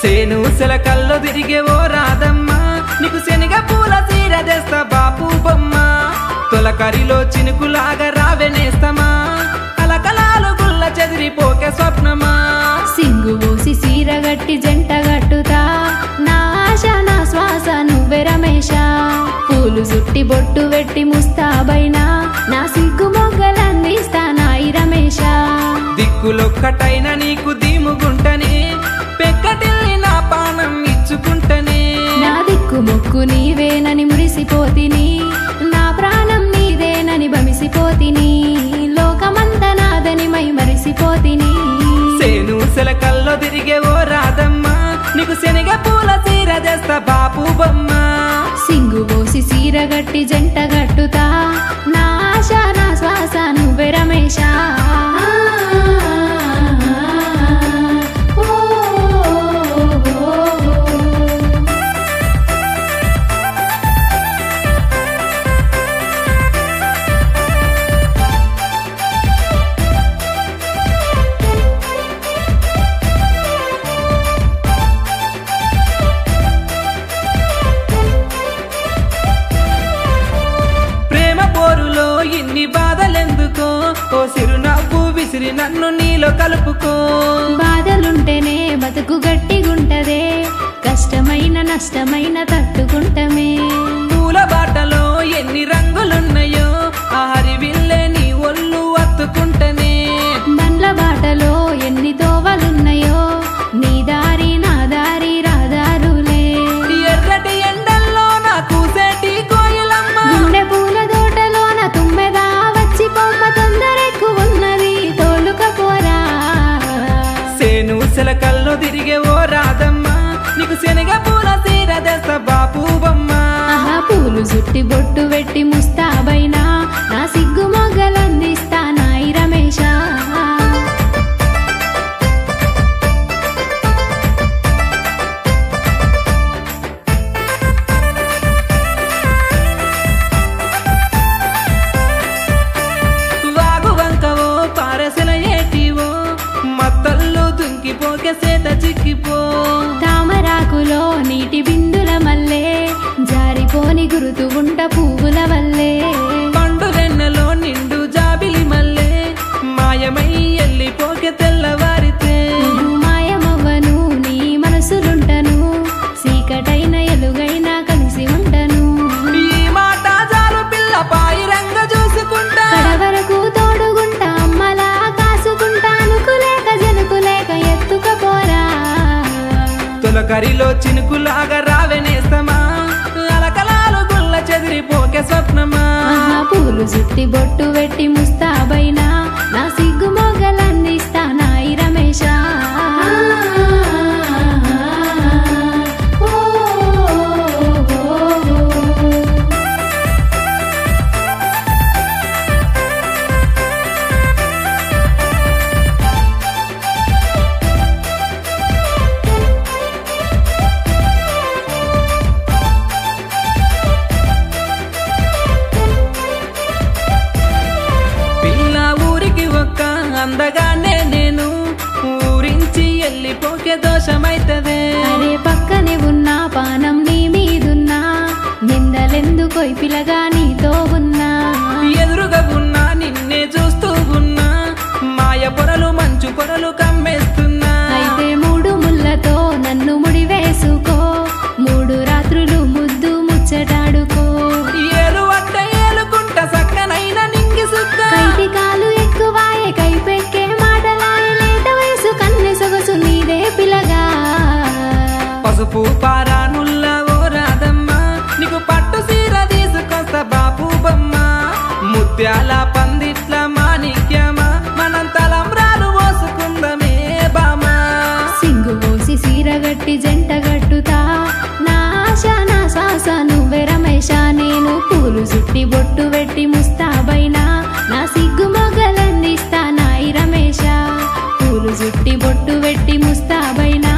సేను సెలకల్లో తిరిగే ఓ రాదమ్మ నీకు శనగ పూల చీర తెస్తా బాపు బొమ్మ తొలకరిలో చినుకులాగా రావెనేస్తమా కలకలాలు గుల్ల చెదిరిపోకే స్వప్నమా సింగు పోసి సీరగట్టి జంట గట్టుతా నా ఆశ నా శ్వాస నువ్వే రమేష పూలు సుట్టి బొట్టు పెట్టి ముస్తాబైనా నా సిగ్గు మొగ్గలందిస్తా నాయి రమేష దిక్కులొక్కటైన నీకు దీముగుంటనే పెక్కటిల్లి నా పానం ఇచ్చుకుంటనే నా దిక్కు మొక్కు నీవేనని మురిసిపోతిని నా ప్రాణం నీదేనని భమిసిపోతిని లోకమంతా నాదని మై మరిసిపోతిని సేను సెలకల్లో తిరిగే ఓ రాదమ్మ నీకు శనగ పూల చీర తెస్తా బాపు బొమ్మ సింగు పోసి సీరగట్టి జంట గట్టుతా నా ఆశ నా శ్వాస నువ్వే రమేష ప్రేమ పోరులో ఇన్ని బాధలెందుకో ఓ సిరునవ్వు విసిరి నన్ను నీలో కలుపుకో బాధలుంటేనే బతుకు గట్టిగుంటదే కష్టమైన నష్టమైన తట్టుకుంటమే పూల బాటలో ఎన్ని రంగులున్నాయో ఆ హరివిల్లే నీ ఒళ్ళు అత్తుకుంటనే బండ్ల బాటలో ఎన్ని దోవలున్నాయో నీ దారి నా దారి రాదారులే ఎర్రటి ఎండల్లో నా కూసేటి కోయిలమ్మ గుండె పూల తోటలోన తుమ్మెదా వచ్చి పొమ్మ తొందరెక్కువున్నది తోలుకపోరా సేను సెలకల్లో తిరిగే ఓ రాదమ్మ నీకు శనగ పూల చీర తెస్తా బాపు బొమ్మ ఆహా పూలు సుట్టి బొట్టు పెట్టి ముస్తాబైనా నా సిగ్గు మొగ్గలందిస్తా నాయి రమేష వాగు వంకవో పారసెల ఏటివో మత్తల్లో దుంకిపోకే సేత చిక్కిపో తామరాకులో నీటి బిందుల మల్లే జారిపోని గురుతు గుంట పువ్వుల వల్లే పండు వెన్నెలో నిండు జాబిలి మల్లే మాయమై ఎల్లిపోకే తెల్లవారితే నువ్వు మాయమవ్వను నీ మనసులుంటను సీకటైన ఎలుగైనా కలిసి ఉంటను ఈ మాట జాలు పిల్ల పాయిరంగ చూసుకుంటా కడవరకు తోడుగుంటా అమ్మలా కాసుకుంటా అనుకులేక జనుకులేక ఎత్తుకపోరా తొలకరిలో చినుకులాగా రావెనేస్తమా అలకలాలు గుల్ల చెదిరిపోకే స్వప్నమా ఆహా పూలు చుట్టి బొట్టు పెట్టి ముస్తాబైనా నా సిగ్గు మొగ్గలందిస్తా నాయి రమేష ఓ, ఓ, ఓ. పిల్ల ఊరికి ఒక్క అందగానే నేను ఊరించి ఎల్లిపోకే దోషమైతదే అరే పక్కనే ఉన్నా పానం నీ మీదున్నా నిందలెందుకోయ్ పిలగా నీతో ఉన్నా ఎదురుగా ఉన్నా నిన్నే చూస్తూ ఉన్నా మాయ పొరలు మంచు పొరలు కమ్మేస్తున్నా అయితే మూడు ముళ్ళతో నన్ను ముడివేసుకో మూడు రాత్రులు ముద్దు ముచ్చటాడుకో ఏలు అట్ట ఏలుకుంట సక్కనైన నింగి సుక్క కైటి కాలు ఎక్కువాయే కైపెక్కే మాటలాయ లేత వయసు కన్నె సొగసు నీదే పిలగా పసుపు పారానుల్లా ఓ రాదమ్మ నీకు పట్టు సీర తీసుకొస్తా బాపు బొమ్మ ముత్యాల పందిట్ల మాణిక్యమా మనం తలంబ్రాలు పోసుకుందమే బామా సింగు పోసి సీరగట్టి జంట గట్టుతా నా ఆశ నా శ్వాస నువ్వే రమేష నేను పూలు సుట్టి బొట్టు పెట్టి ముస్తాబైనా నా సిగ్గు మొగ్గలందిస్తా నాయి రమేష పూలు సుట్టి బొట్టు పెట్టి ముస్తాబైనా